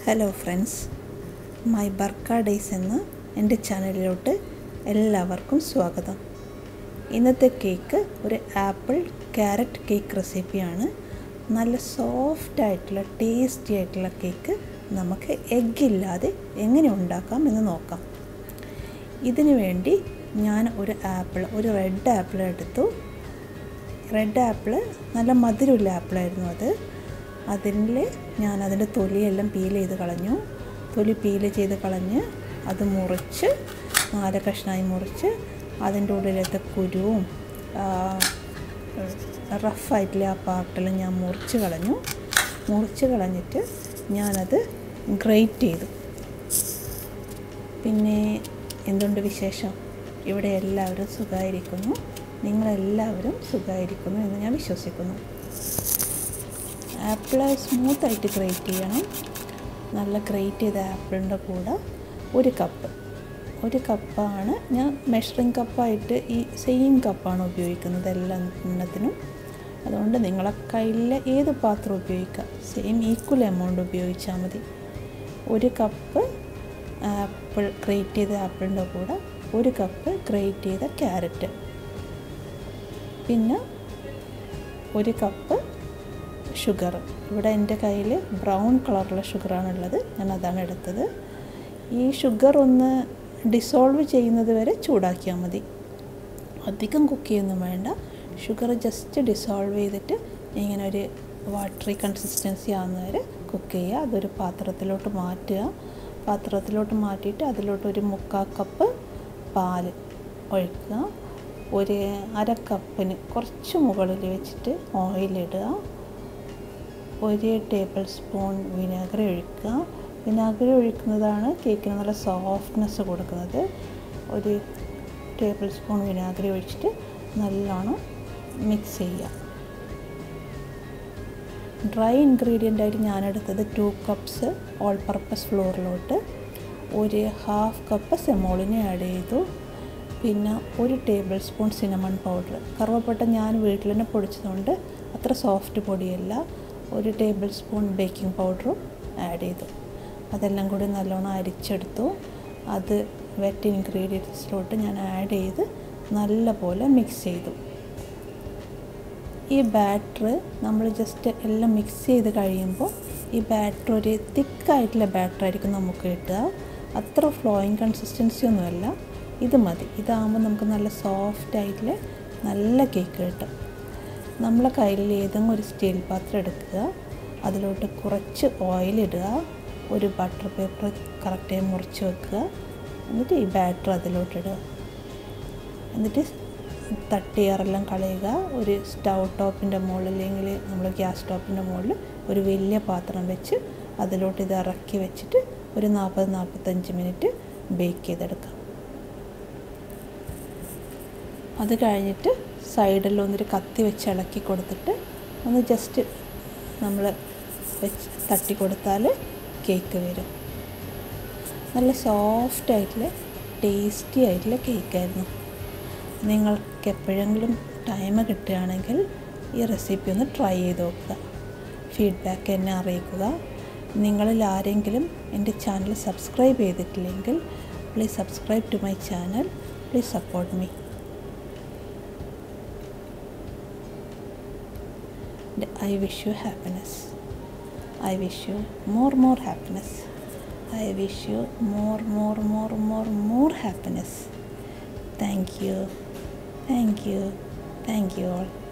Hello friends my ബർക്ക days എന്ന എൻ്റെ ചാനലിലോട്ട് എല്ലാവർക്കും സ്വാഗതം ഇന്നത്തെ കേക്ക് ഒരു ആപ്പിൾ ക്യാരറ്റ് കേക്ക് റെസിപ്പിയാണ് നല്ല സോഫ്റ്റ് ആയിട്ടുള്ള ടേസ്റ്റി ആയിട്ടുള്ള കേക്ക് നമുക്ക് എഗ്ഗ് ഇല്ലാതെ എങ്ങനെ ഉണ്ടാക്കാം എന്ന് നോക്കാം ഇതിനു വേണ്ടി ഞാൻ ഒരു ആപ്പിൾ ഒരു റെഡ് ആപ്പിൾ എടുത്തു റെഡ് ആപ്പിൾ നല്ല മധുരമുള്ള ആപ്പിളായിരുന്നു അത് അതിൽ ഞാൻ അതിൻ്റെ തൊലിയെല്ലാം പീൽ ചെയ്ത് കളഞ്ഞു തൊലി പീൽ ചെയ്ത് കളഞ്ഞ് അത് മുറിച്ച് നാല് കഷ്ണമായി മുറിച്ച് അതിൻ്റെ ഉള്ളിലത്തെ കുരുവും റഫായിട്ടുള്ള ആ പാർട്ടെല്ലാം ഞാൻ മുറിച്ച് കളഞ്ഞു മുറിച്ച് കളഞ്ഞിട്ട് ഞാനത് ഗ്രേറ്റ് ചെയ്തു പിന്നെ എന്തുണ്ട് വിശേഷം ഇവിടെ എല്ലാവരും സുഖമായിരിക്കുന്നു നിങ്ങളെല്ലാവരും സുഖമായിരിക്കുന്നു എന്ന് ഞാൻ വിശ്വസിക്കുന്നു ആപ്പിൾ സ്മൂത്തായിട്ട് ഗ്രേറ്റ് ചെയ്യണം നല്ല ഗ്രേറ്റ് ചെയ്ത ആപ്പിളിൻ്റെ കൂടെ ഒരു കപ്പ് ഒരു കപ്പാണ് ഞാൻ മെഷറിങ് കപ്പായിട്ട് ഈ സെയിം കപ്പാണ് ഉപയോഗിക്കുന്നത് എല്ലാ എണ്ണത്തിനും അതുകൊണ്ട് നിങ്ങളെ കയ്യിലെ ഏത് പാത്രം ഉപയോഗിക്കാം സെയിം ഈക്വൽ എമൗണ്ട് ഉപയോഗിച്ചാൽ മതി ഒരു കപ്പ് ആപ്പിൾ ഗ്രേറ്റ് ചെയ്ത ആപ്പിളിൻ്റെ കൂടെ ഒരു കപ്പ് ഗ്രേറ്റ് ചെയ്ത ക്യാരറ്റ് പിന്നെ ഒരു കപ്പ് ഷുഗർ ഇവിടെ എൻ്റെ കയ്യിൽ ബ്രൗൺ കളറുള്ള ഷുഗറാണുള്ളത് ഞാൻ അതാണ് എടുത്തത് ഈ ഷുഗർ ഒന്ന് ഡിസോൾവ് ചെയ്യുന്നത് വരെ ചൂടാക്കിയാൽ മതി അധികം കുക്ക് ചെയ്യൊന്നും വേണ്ട ഷുഗർ ജസ്റ്റ് ഡിസോൾവ് ചെയ്തിട്ട് ഇങ്ങനെ ഒരു വാട്ടറി കൺസിസ്റ്റൻസി ആകുന്നവരെ കുക്ക് ചെയ്യുക അതൊരു പാത്രത്തിലോട്ട് മാറ്റുക പാത്രത്തിലോട്ട് മാറ്റിയിട്ട് അതിലോട്ട് ഒരു മുക്കാൽ കപ്പ് പാൽ ഒഴിക്കുക ഒരു അര കപ്പിന് കുറച്ച് മുകളിൽ വെച്ചിട്ട് ഓയിലിടുക ഒരു ടേബിൾ സ്പൂൺ വിനാഗിരി ഒഴിക്കുക വിനാഗിരി ഒഴിക്കുന്നതാണ് കേക്കിന് നല്ല സോഫ്റ്റ്നെസ് കൊടുക്കുന്നത് ഒരു ടേബിൾ സ്പൂൺ വിനാഗിരി ഒഴിച്ചിട്ട് നല്ലോണം മിക്സ് ചെയ്യുക ഡ്രൈ ഇൻഗ്രീഡിയൻ്റ് ആയിട്ട് ഞാനെടുത്തത് ടു കപ്സ് ഓൾ പർപ്പസ് ഫ്ലോറിലോട്ട് ഒരു ഹാഫ് കപ്പ് സെമോളിനെ ആഡ് ചെയ്തു പിന്നെ ഒരു ടേബിൾ സ്പൂൺ സിനമൺ പൗഡർ കറുവപ്പട്ട ഞാൻ വീട്ടിൽ തന്നെ പൊടിച്ചതുകൊണ്ട് അത്ര സോഫ്റ്റ് പൊടിയല്ല ഒരു ടേബിൾ സ്പൂൺ ബേക്കിംഗ് പൗഡറും ആഡ് ചെയ്തു അതെല്ലാം കൂടി നല്ലോണം അരിച്ചെടുത്തു അത് വെറ്റ് ഇൻഗ്രീഡിയൻസിലോട്ട് ഞാൻ ആഡ് ചെയ്ത് നല്ല പോലെ മിക്സ് ചെയ്തു ഈ ബാറ്റർ നമ്മൾ ജസ്റ്റ് എല്ലാം മിക്സ് ചെയ്ത് കഴിയുമ്പോൾ ഈ ബാറ്റർ ഒരു തിക്കായിട്ടുള്ള ബാറ്റർ ആയിരിക്കും നമുക്ക് കിട്ടുക അത്ര ഫ്ലോയിങ് കൺസിസ്റ്റൻസി ഒന്നുമല്ല ഇത് മതി ഇതാകുമ്പോൾ നമുക്ക് നല്ല സോഫ്റ്റ് ആയിട്ടുള്ള നല്ല കേക്ക് കിട്ടും നമ്മളെ കയ്യിൽ ഏതെങ്കിലും ഒരു സ്റ്റീൽ പാത്രം എടുക്കുക അതിലോട്ട് കുറച്ച് ഓയിൽ ഇടുക ഒരു ബട്ടർ പേപ്പർ കറക്റ്റായി മുറിച്ച് വെക്കുക എന്നിട്ട് ഈ ബാറ്റർ അതിലോട്ട് ഇടുക എന്നിട്ട് തട്ടിയാറെല്ലാം കളയുക ഒരു സ്റ്റൗ ടോപ്പിൻ്റെ മുകളിൽ അല്ലെങ്കിൽ നമ്മൾ ഗ്യാസ് സ്റ്റോപ്പിൻ്റെ മുകളിൽ ഒരു വലിയ പാത്രം വെച്ച് അതിലോട്ട് ഇത് ഇറക്കി വെച്ചിട്ട് ഒരു നാൽപ്പത് നാൽപ്പത്തഞ്ച് മിനിറ്റ് ബേക്ക് ചെയ്തെടുക്കാം അത് കഴിഞ്ഞിട്ട് സൈഡിൽ ഒന്നൊരു കത്തി വെച്ച് ഇളക്കി കൊടുത്തിട്ട് ഒന്ന് ജസ്റ്റ് നമ്മൾ വെച്ച് തട്ടി കൊടുത്താൽ കേക്ക് വരും നല്ല സോഫ്റ്റ് ആയിട്ടുള്ള ടേസ്റ്റി ആയിട്ടുള്ള കേക്കായിരുന്നു നിങ്ങൾക്ക് എപ്പോഴെങ്കിലും ടൈം കിട്ടുകയാണെങ്കിൽ ഈ റെസിപ്പി ഒന്ന് ട്രൈ ചെയ്ത് നോക്കുക ഫീഡ്ബാക്ക് എന്നെ അറിയിക്കുക നിങ്ങളിൽ ആരെങ്കിലും എൻ്റെ ചാനൽ സബ്സ്ക്രൈബ് ചെയ്തിട്ടില്ലെങ്കിൽ please subscribe to my channel please support me I wish you happiness. I wish you more, more happiness. I wish you more, more, more, more, more happiness. Thank you. Thank you. Thank you all.